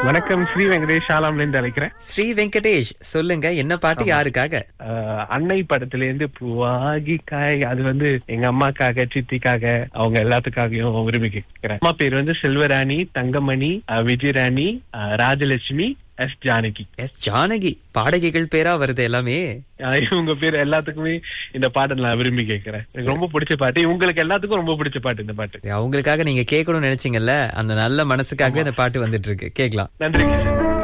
வணக்கம் ஸ்ரீ வெங்கடேஷ் ஷாலாம்ல இருந்து அழைக்கிறேன் ஸ்ரீ வெங்கடேஷ் சொல்லுங்க என்ன பாட்டு யாருக்காக அஹ், அன்னை படத்துல இருந்து பூவாகி காய் அது வந்து எங்க அம்மாக்காக சித்திக்காக அவங்க எல்லாத்துக்காகவும் விரும்பி கேட்கிறேன் அம்மா பேர் வந்து செல்வராணி தங்கமணி அஹ், விஜயராணி அஹ், ராஜலட்சுமி எஸ் ஜானகி எஸ் ஜானகி பாடகிகள் பேரா வருது எல்லாமே அஹ், இவங்க பேர் எல்லாத்துக்குமே இந்த பாட்டை நான் விரும்பி கேட்கிறேன் எனக்கு ரொம்ப பிடிச்ச பாட்டு உங்களுக்கு எல்லாத்துக்கும் ரொம்ப பிடிச்ச பாட்டு இந்த பாட்டு அவங்களுக்காக நீங்க கேட்கணும்னு நினைச்சீங்கல்ல அந்த நல்ல மனசுக்காகவே இந்த பாட்டு வந்துட்டு இருக்கு கேக்கலாம் நன்றி